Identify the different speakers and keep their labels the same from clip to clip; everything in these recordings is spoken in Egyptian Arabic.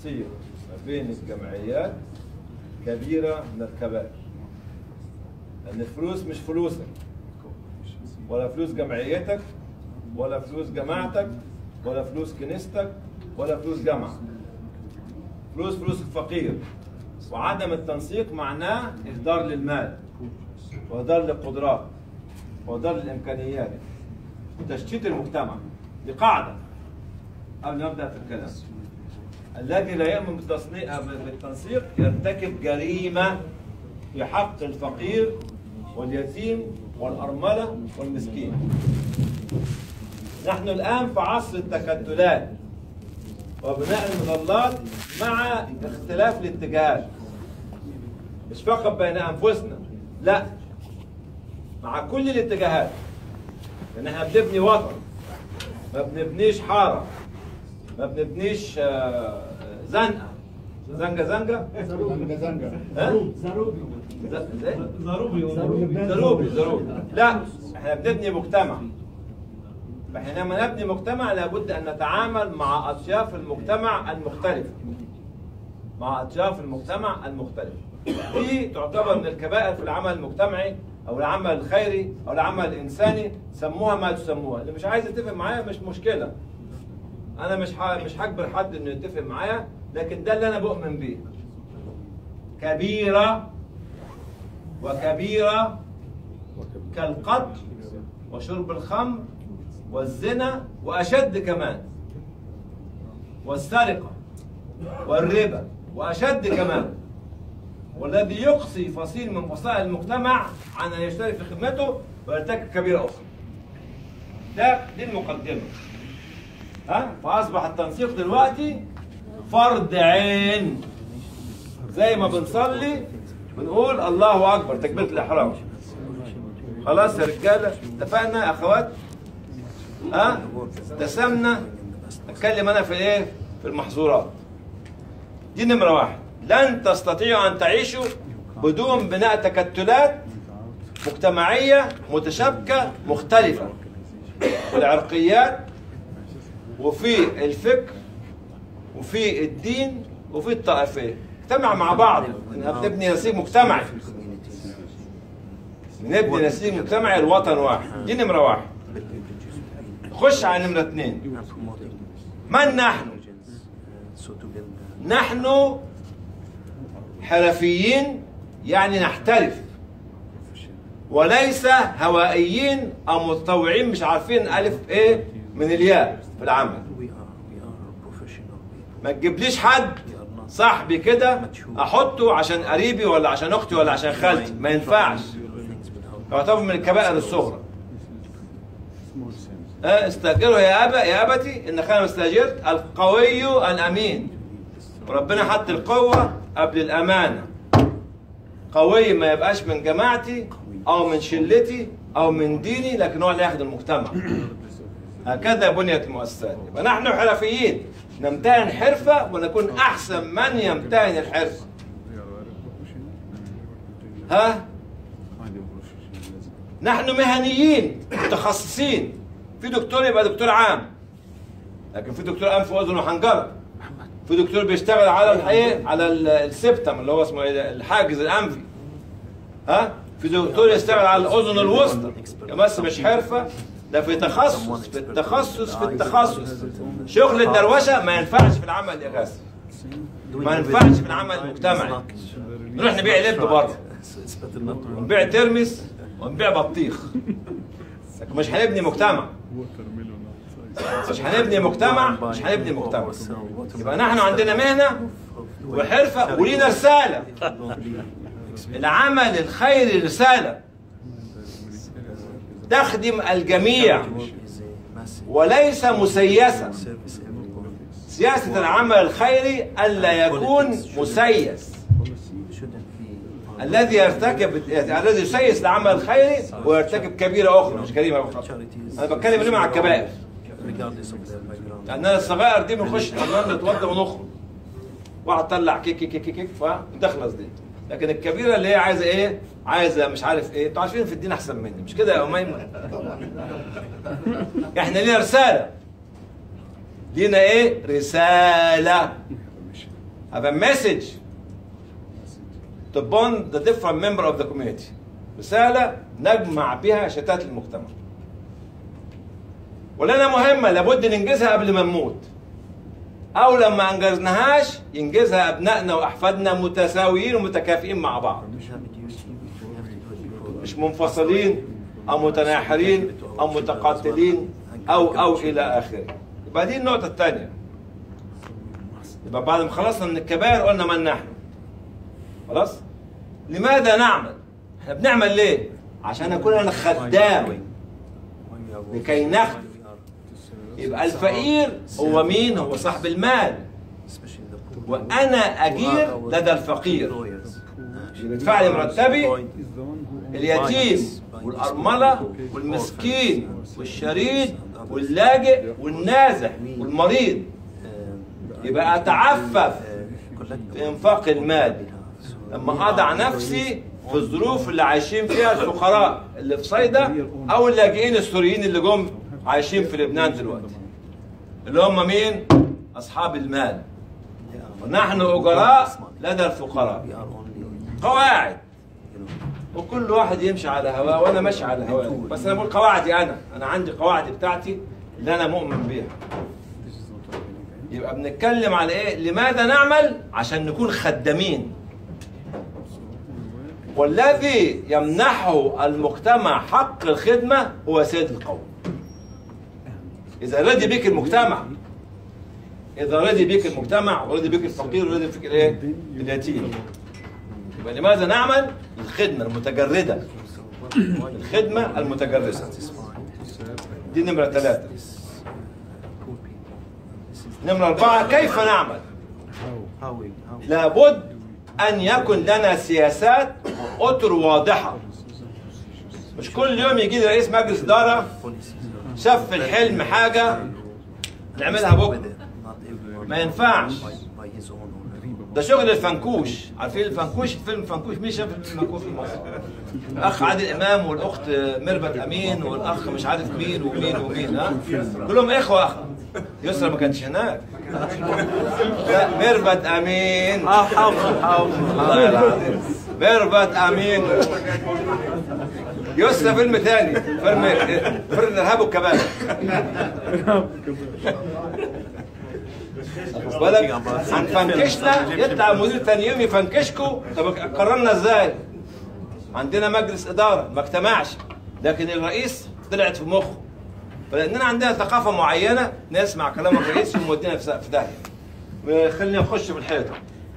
Speaker 1: تصير ما بين الجمعيات كبيرة من الكبائر لأن الفلوس مش فلوسك ولا فلوس جمعيتك ولا فلوس جماعتك ولا فلوس كنيستك ولا فلوس جامعة فلوس فلوس الفقير وعدم التنسيق معناه إهدار للمال وإهدار للقدرات وإهدار للإمكانيات وتشتيت المجتمع دي قاعدة قبل ما نبدأ في الكلام الذي لا يؤمن بالتصنيع بالتنسيق يرتكب جريمة في حق الفقير واليتيم والأرملة والمسكين نحن الآن في عصر التكتلات وبناء المظلات مع اختلاف الاتجاهات مش فقط بين أنفسنا لا مع كل الاتجاهات لأن احنا بنبني وطن ما بنبنيش حارة ما بنبنيش آه، زنقة زنقة زنقة
Speaker 2: زنجة زنجة
Speaker 1: ها؟ ز- زي؟ ضروبي ضروبي لا احنا بنبني مجتمع فاحنا لما نبني مجتمع لابد ان نتعامل مع اطياف المجتمع المختلفه مع اطياف المجتمع المختلفه دي تعتبر من الكبائر في العمل المجتمعي او العمل الخيري او العمل الانساني سموها ما تسموها اللي مش عايز يتفق معايا مش مشكله انا مش ح- مش هجبر حد انه يتفق معايا لكن ده اللي انا بؤمن بيه كبيره وكبيره كالقتل وشرب الخمر والزنا واشد كمان والسرقه والربا واشد كمان والذي يقصي فصيل من فصائل المجتمع عن ان يشترك في خدمته ويرتكب كبيره اخرى. ده دي المقدمه. ها؟ فاصبح التنسيق دلوقتي فرض عين زي ما بنصلي بنقول الله اكبر تكبيره الاحرام. خلاص يا رجاله اتفقنا يا اخوات؟ ها؟ ابتسمنا اتكلم انا في ايه؟ في المحظورات. دي نمرة واحد لن تستطيعوا أن تعيشوا بدون بناء تكتلات مجتمعية متشابكة مختلفة في العرقيات وفي الفكر وفي الدين وفي الطائفية اجتمع مع بعض انها بنبني نسيج مجتمعي نبني نسيج مجتمعي الوطن واحد دي نمرة واحد خش على نمرة اثنين من نحن؟ نحن حرفيين يعني نحترف وليس هوائيين او متطوعين مش عارفين الف ايه من الياء في العمل ما تجيبليش حد صاحبي كده احطه عشان قريبي ولا عشان اختي ولا عشان خالتي ما ينفعش يعتبر من الكبائر الصغرى آه، استاجره يا ابا يا ابتي ان خير ما استاجرت القوي الامين وربنا حط القوه قبل الامانه قوي ما يبقاش من جماعتي او من شلتي او من ديني لكن هو اللي ياخد المجتمع هكذا بنيت المؤسسات يبقى نحن حرفيين نمتهن حرفه ونكون احسن من يمتهن الحرفه ها نحن مهنيين متخصصين في دكتور يبقى دكتور عام لكن في دكتور انف واذن وحنجره في دكتور بيشتغل على الايه على ال- السبتم اللي هو اسمه ايه ده؟ الحاجز الانفي ها في دكتور يشتغل على الاذن الوسطى بس مش حرفه ده في تخصص في التخصص في التخصص شغل الدروشه ما ينفعش في العمل الاغاثي ما ينفعش في العمل المجتمعي نروح نبيع لب بره ونبيع ترمس ونبيع بطيخ لكن مش هنبني مجتمع مش هنبني مجتمع مش هنبني مجتمع يبقى نحن عندنا مهنه وحرفه ولينا رساله العمل الخيري رساله تخدم الجميع وليس مسيسا سياسة العمل الخيري ألا يكون مسيس الذي يرتكب الذي يسيس العمل الخيري ويرتكب كبيرة أخرى مش جريمة أخرى أنا بتكلم اليوم عن الكبائر لأننا الصغائر دي بنخش الحمام نتوضى ونخرج واحد طلع كيك كيك كيك كيك فتخلص دي لكن الكبيرة اللي هي عايزة إيه؟ عايزة مش عارف إيه، أنتوا عارفين في الدين أحسن مني مش كده يا أميمة؟ إحنا لينا رسالة لينا إيه؟ رسالة have a message to bond the different member of the community رسالة نجمع بها شتات المجتمع ولنا مهمة لابد ننجزها قبل ما نموت أو لما أنجزناهاش ينجزها أبنائنا وأحفادنا متساويين ومتكافئين مع بعض مش منفصلين أو متناحرين أو متقاتلين أو أو إلى آخره يبقى دي النقطة الثانية يبقى بعد ما خلصنا من الكبائر قلنا من نحن خلاص لماذا نعمل احنا بنعمل ليه عشان اكون انا خدام لكي نخدم يبقى الفقير هو مين هو صاحب المال وانا اجير لدى الفقير يدفع لي مرتبي اليتيم والأرملة والمسكين والشريد واللاجئ والنازح والمريض يبقى أتعفف في إنفاق المال لما أضع نفسي في الظروف اللي عايشين فيها الفقراء اللي في صيدا أو اللاجئين السوريين اللي جم عايشين في لبنان دلوقتي اللي هم مين؟ أصحاب المال ونحن أجراء لدى الفقراء قواعد وكل واحد يمشي على هواه وانا ماشي على هواي بس انا بقول قواعدي انا انا عندي قواعدي بتاعتي اللي انا مؤمن بيها يبقى بنتكلم على ايه لماذا نعمل عشان نكون خدامين والذي يمنحه المجتمع حق الخدمة هو سيد القوم إذا رضي بيك المجتمع إذا رضي بيك المجتمع ورضي بيك الفقير ورضي بيك الإيه؟ اليتيم يبقى لماذا نعمل؟ الخدمة المتجردة الخدمة المتجردة دي نمرة ثلاثة نمرة أربعة كيف نعمل؟ لابد أن يكن لنا سياسات أطر واضحة مش كل يوم يجي لي رئيس مجلس إدارة شاف في الحلم حاجة نعملها بكرة ما ينفعش ده شغل الفنكوش عارفين الفنكوش فيلم الفنكوش مين شاف الفنكوش في مصر الاخ عادل امام والاخت ميرفت امين والاخ مش عارف مين ومين ومين ها كلهم اخوه اخ يسرا ما كانش هناك لا ميرفت امين
Speaker 2: اه حافظ حافظ
Speaker 1: الله العظيم ميرفت امين يسرا فيلم ثاني فيلم فيلم الارهاب والكباب واخد بالك هنفنكشنا يطلع مدير تاني يوم يفنكشكوا طب قررنا ازاي؟ عندنا مجلس اداره ما اجتمعش لكن الرئيس طلعت في مخه فلاننا عندنا ثقافه معينه نسمع كلام الرئيس ومودينا في في داهيه خلينا نخش في الحيطه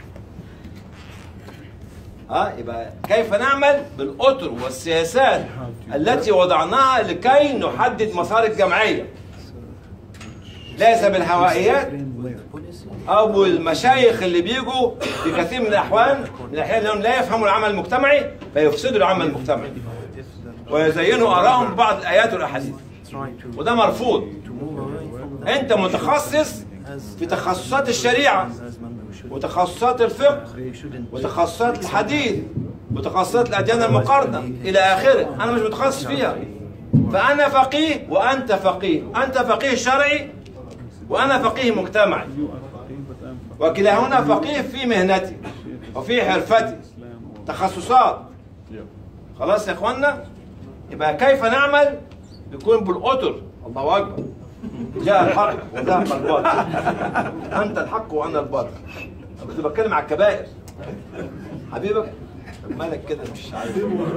Speaker 1: ها يبقى كيف نعمل بالاطر والسياسات التي وضعناها لكي نحدد مسار الجمعيه ليس بالهوائيات او المشايخ اللي بيجوا في كثير من الاحوال من الاحيان لانهم لا يفهموا العمل المجتمعي فيفسدوا العمل المجتمعي ويزينوا ارائهم ببعض الايات والاحاديث وده مرفوض انت متخصص في تخصصات الشريعه وتخصصات الفقه وتخصصات الحديث وتخصصات الاديان المقارنه الى اخره انا مش متخصص فيها فانا فقيه وانت فقيه انت فقيه شرعي وانا فقيه مجتمعي وكلاهنا فقيه في مهنتي وفي حرفتي تخصصات خلاص يا اخوانا يبقى كيف نعمل يكون بالاطر الله اكبر جاء الحق وذهب الباطل انت الحق وانا الباطل كنت بتكلم على الكبائر حبيبك مالك كده مش عارف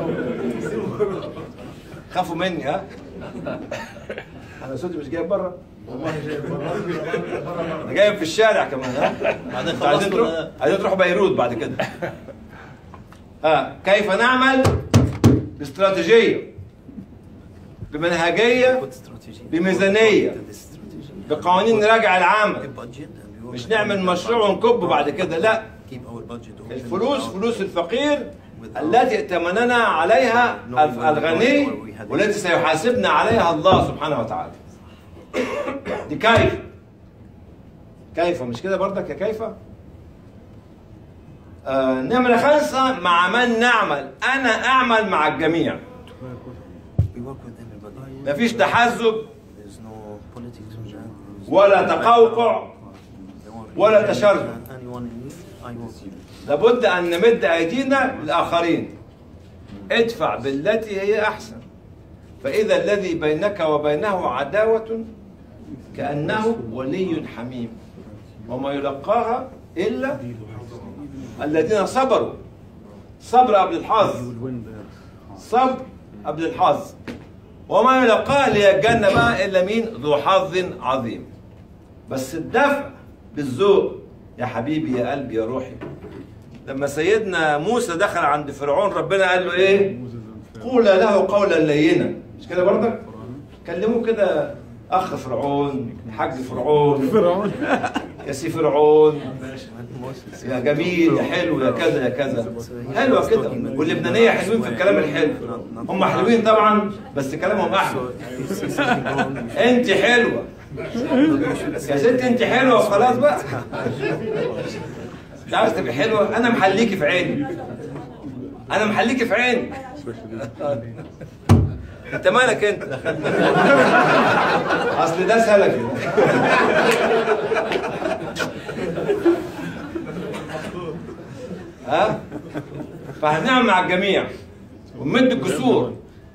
Speaker 1: خافوا مني ها انا صوتي مش جايب بره والله جايب بره انا جايب في الشارع كمان ها
Speaker 2: بعدين
Speaker 1: عايزين تروح
Speaker 2: خلصنا
Speaker 1: عايزين تروحوا بيروت بعد كده ها كيف نعمل باستراتيجيه بمنهجيه بميزانيه بقوانين نراجع العمل مش نعمل مشروع ونكبه بعد كده لا الفلوس فلوس الفقير التي ائتمننا عليها الغني والتي سيحاسبنا عليها الله سبحانه وتعالى دي كيف كيف مش كده برضك يا كيف آه نمرة خمسة مع من نعمل أنا أعمل مع الجميع مفيش تحزب ولا تقوقع ولا تشرذم
Speaker 2: someone in need, I will.
Speaker 1: لابد ان نمد ايدينا للاخرين ادفع بالتي هي احسن فاذا الذي بينك وبينه عداوه كانه ولي حميم وما يلقاها الا الذين صبروا صبر قبل الحظ صبر قبل الحظ وما يلقاها ليجنى بقى الا مين ذو حظ عظيم بس الدفع بالذوق يا حبيبي يا قلبي يا روحي لما سيدنا موسى دخل عند فرعون ربنا قال له ايه قول له قولا لينا مش كده برضك كلموه كده اخ فرعون حاج فرعون
Speaker 3: فرعون
Speaker 1: يا سي فرعون يا جميل يا حلو يا كذا يا كذا حلوه كده واللبنانيه حلوين في الكلام الحلو هم حلوين طبعا بس كلامهم احلى
Speaker 2: If you see something wrong, you should
Speaker 1: انت حلوه يا ست انت حلوه وخلاص بقى مش عايز تبقى حلوه انا محليكي في عيني انا محليكي في عيني انت مالك انت اصل ده سلك ها فهنعمل مع الجميع ونمد الجسور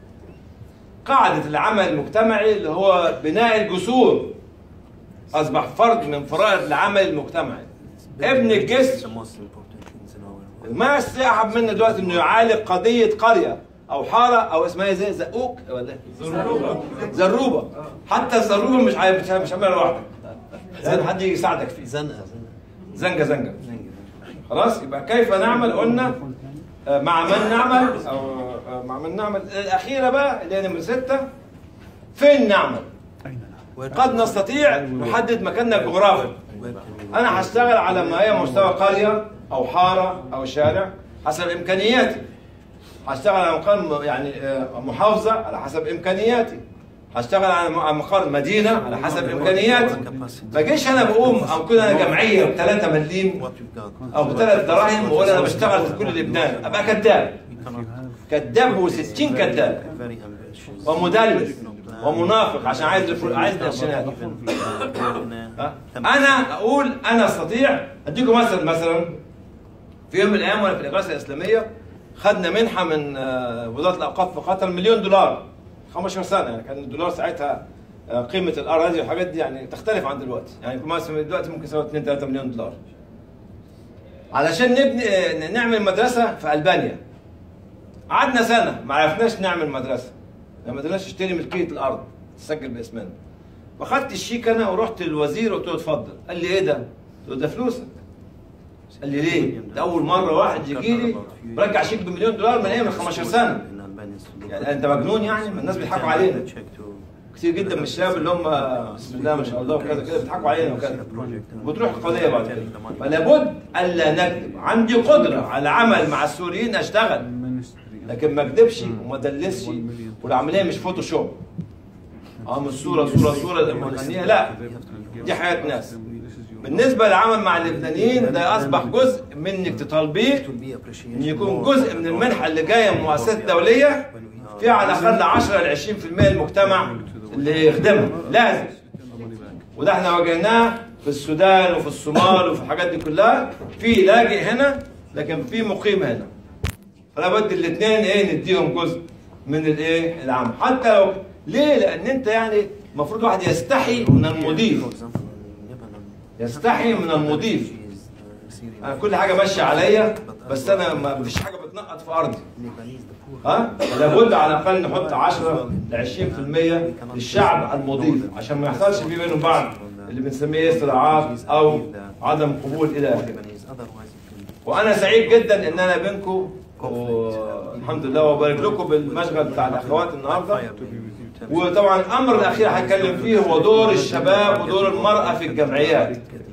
Speaker 1: قاعدة العمل المجتمعي اللي هو بناء الجسور أصبح فرض من فرائض العمل المجتمعي ابن
Speaker 2: the
Speaker 1: الجسر
Speaker 2: most important things in our work.
Speaker 1: ما يستحب منه دلوقتي انه يعالج قضية قرية أو حارة أو اسمها إيه زي زقوق ولا إيه؟ زروبة زروبة حتى الزروبة مش عاي- مش مش عاملها لوحدك لازم حد يجي يساعدك فيه
Speaker 2: زنقة
Speaker 1: زنجة زنجة
Speaker 2: زنقة
Speaker 1: خلاص يبقى كيف نعمل قلنا آه، مع من نعمل او آه، مع من نعمل الاخيره بقى اللي هي نمره سته فين نعمل؟ قد نستطيع نحدد مكاننا الجغرافي
Speaker 2: Where can we
Speaker 1: انا هشتغل على ما هي مستوى قريه او حاره او شارع حسب امكانياتي هشتغل على مقام يعني آه، محافظه على حسب امكانياتي هشتغل على م- على مقام مدينه على حسب امكانياتي ما جيش انا بقوم او كده انا جمعيه بثلاثه مليم
Speaker 2: what we've got?
Speaker 1: او بثلاث دراهم واقول انا بشتغل في كل لبنان ابقى كذاب
Speaker 2: We cannot
Speaker 1: كذاب و60 كذاب
Speaker 2: very ambitious.
Speaker 1: ومدلس ومنافق عشان عايز الفل- عايز القرشينات
Speaker 2: Even if we are in
Speaker 1: ها؟
Speaker 2: a
Speaker 1: انا اقول انا استطيع اديكم مثل مثلا في يوم من الايام وانا في الاغاثه الاسلاميه خدنا منحه من آه، وزاره الاوقاف في قطر مليون دولار 15 سنه يعني كان الدولار ساعتها آه، قيمه الاراضي والحاجات دي يعني تختلف عن دلوقتي يعني مثلا دلوقتي ممكن يساوي 2 3 مليون دولار علشان نبني آه، نعمل مدرسه في البانيا قعدنا سنه ما عرفناش نعمل مدرسه ما قدرناش نشتري ملكيه الارض تسجل باسمنا فخدت الشيك انا ورحت للوزير وقلت له اتفضل قال لي ايه ده؟ قلت له ده فلوسك قال لي ليه؟ ده اول مره واحد يجي لي رجع شيك بمليون دولار من ايه من 15 سنه
Speaker 2: in Albania to look
Speaker 1: يعني انت مجنون يعني؟ ما الناس بيضحكوا علينا
Speaker 2: check to
Speaker 1: كتير جدا من الشباب اللي هم بسم الله ما شاء الله وكذا كده بيضحكوا علينا وكذا وتروح القضيه بعد كده فلا بد الا نكذب عندي قدره على عمل مع السوريين اشتغل لكن ما اكذبش وما ادلسش والعمليه مش فوتوشوب اه من صوره صوره صوره المغنيه لا دي حياه ناس بالنسبه للعمل مع اللبنانيين ده اصبح جزء من انك تطالبيه
Speaker 2: it will be appreciated
Speaker 1: ان يكون
Speaker 2: more
Speaker 1: جزء من المنحه اللي جايه من المؤسسات الدوليه في على الاقل 10 ل 20% المجتمع اللي يخدمها لازم وده احنا واجهناه في السودان وفي الصومال وفي الحاجات دي كلها في لاجئ هنا لكن في مقيم هنا فلا بد الاثنين ايه نديهم جزء من الايه العمل حتى لو ليه لان انت يعني المفروض واحد يستحي من المضيف
Speaker 2: For example, in Lebanon,
Speaker 1: يستحي من المضيف
Speaker 2: she is uh, Syrian.
Speaker 1: انا كل حاجه ماشيه عليا بس انا ما فيش حاجه بتنقط في ارضي
Speaker 2: Lebanese, the poor.
Speaker 1: ها لابد على الاقل نحط 10 ل 20% للشعب المضيف عشان ما يحصلش في بينهم بعض اللي بنسميه صراعات او عدم قبول الى اخره
Speaker 2: Lebanese, otherwise it will
Speaker 1: وانا سعيد جدا ان انا بينكم والحمد لله وبارك لكم بالمشغل بتاع الاخوات النهارده وطبعا الامر الاخير هتكلم فيه هو دور الشباب ودور المراه في الجمعيات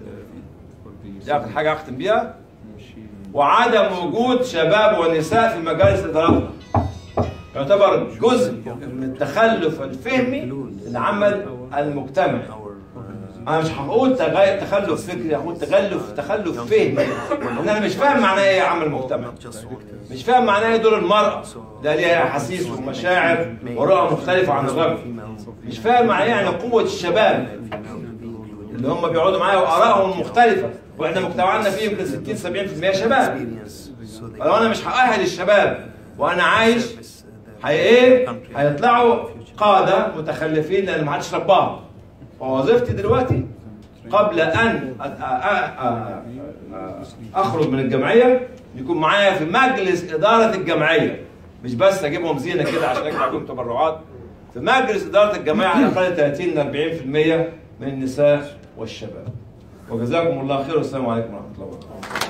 Speaker 1: دي اخر حاجه اختم بيها وعدم وجود شباب ونساء في مجالس ادارتنا يعتبر جزء من التخلف الفهمي للعمل المجتمعي
Speaker 2: our uh,
Speaker 1: انا مش هقول تغ- تخلف فكري هقول تخلف تخلف فهمي ان انا مش فاهم معناه ايه عمل مجتمعي
Speaker 2: not just only
Speaker 1: مش فاهم معناه ايه دور المرأة ده ليها احاسيس ومشاعر ورؤى مختلفة عن الرجل
Speaker 2: female
Speaker 1: مش فاهم معناه يعني قوة الشباب اللي هم بيقعدوا معايا وآرائهم مختلفة واحنا مجتمعنا فيه يمكن 60 70% شباب
Speaker 2: experience so they
Speaker 1: لو انا مش هأهل الشباب وانا عايش
Speaker 2: service, uh, the
Speaker 1: هي ايه؟
Speaker 2: country.
Speaker 1: هيطلعوا قادة متخلفين لان ما حدش رباهم. فوظيفتي دلوقتي قبل ان أ- أ- أ- أ- اخرج من الجمعية يكون معايا في مجلس إدارة الجمعية مش بس اجيبهم زينة كده عشان اجمع لهم تبرعات في مجلس إدارة الجمعية على الأقل 30 ل 40% من النساء والشباب. وجزاكم الله خير والسلام عليكم ورحمة الله وبركاته.